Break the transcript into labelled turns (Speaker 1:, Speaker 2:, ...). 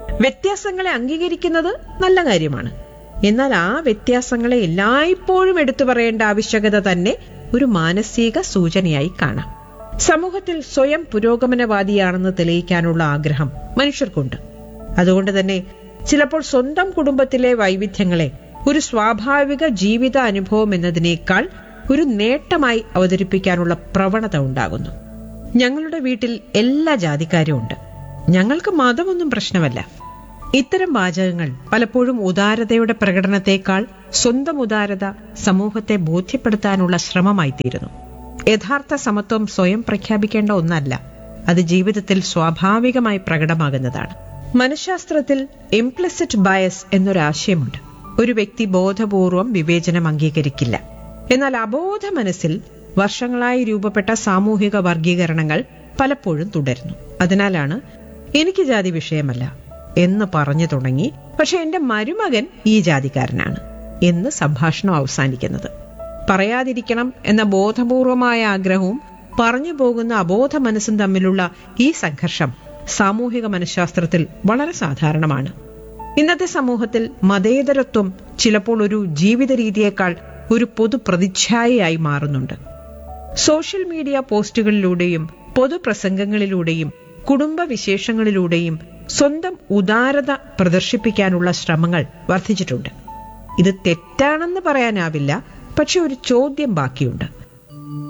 Speaker 1: വ്യത്യാസങ്ങളെ അംഗീകരിക്കുന്നത് നല്ല കാര്യമാണ് എന്നാൽ ആ വ്യത്യാസങ്ങളെ എല്ലായ്പ്പോഴും എടുത്തു പറയേണ്ട ആവശ്യകത തന്നെ ഒരു മാനസിക സൂചനയായി കാണാം സമൂഹത്തിൽ സ്വയം പുരോഗമനവാദിയാണെന്ന് തെളിയിക്കാനുള്ള ആഗ്രഹം മനുഷ്യർക്കുണ്ട് അതുകൊണ്ട് തന്നെ ചിലപ്പോൾ സ്വന്തം കുടുംബത്തിലെ വൈവിധ്യങ്ങളെ ഒരു സ്വാഭാവിക ജീവിത അനുഭവം എന്നതിനേക്കാൾ ഒരു നേട്ടമായി അവതരിപ്പിക്കാനുള്ള പ്രവണത ഉണ്ടാകുന്നു ഞങ്ങളുടെ വീട്ടിൽ എല്ലാ ജാതിക്കാരും ഉണ്ട് ഞങ്ങൾക്ക് മതമൊന്നും പ്രശ്നമല്ല ഇത്തരം വാചകങ്ങൾ പലപ്പോഴും ഉദാരതയുടെ പ്രകടനത്തെക്കാൾ സ്വന്തം ഉദാരത സമൂഹത്തെ ബോധ്യപ്പെടുത്താനുള്ള ശ്രമമായി തീരുന്നു യഥാർത്ഥ സമത്വം സ്വയം പ്രഖ്യാപിക്കേണ്ട ഒന്നല്ല അത് ജീവിതത്തിൽ സ്വാഭാവികമായി പ്രകടമാകുന്നതാണ് മനഃശാസ്ത്രത്തിൽ ഇംപ്ലിസിറ്റ് ബയസ് എന്നൊരാശയമുണ്ട് ഒരു വ്യക്തി ബോധപൂർവം വിവേചനം അംഗീകരിക്കില്ല എന്നാൽ അബോധ മനസ്സിൽ വർഷങ്ങളായി രൂപപ്പെട്ട സാമൂഹിക വർഗീകരണങ്ങൾ പലപ്പോഴും തുടരുന്നു അതിനാലാണ് എനിക്ക് ജാതി വിഷയമല്ല എന്ന് പറഞ്ഞു തുടങ്ങി പക്ഷെ എന്റെ മരുമകൻ ഈ ജാതിക്കാരനാണ് എന്ന് സംഭാഷണം അവസാനിക്കുന്നത് പറയാതിരിക്കണം എന്ന ബോധപൂർവമായ ആഗ്രഹവും പറഞ്ഞു പോകുന്ന അബോധ മനസ്സും തമ്മിലുള്ള ഈ സംഘർഷം സാമൂഹിക മനഃശാസ്ത്രത്തിൽ വളരെ സാധാരണമാണ് ഇന്നത്തെ സമൂഹത്തിൽ മതേതരത്വം ചിലപ്പോൾ ഒരു ജീവിത രീതിയേക്കാൾ ഒരു പൊതു പ്രതിച്ഛായയായി മാറുന്നുണ്ട് സോഷ്യൽ മീഡിയ പോസ്റ്റുകളിലൂടെയും പൊതുപ്രസംഗങ്ങളിലൂടെയും കുടുംബ വിശേഷങ്ങളിലൂടെയും സ്വന്തം ഉദാരത പ്രദർശിപ്പിക്കാനുള്ള ശ്രമങ്ങൾ വർദ്ധിച്ചിട്ടുണ്ട് ഇത് തെറ്റാണെന്ന് പറയാനാവില്ല പക്ഷെ ഒരു ചോദ്യം ബാക്കിയുണ്ട്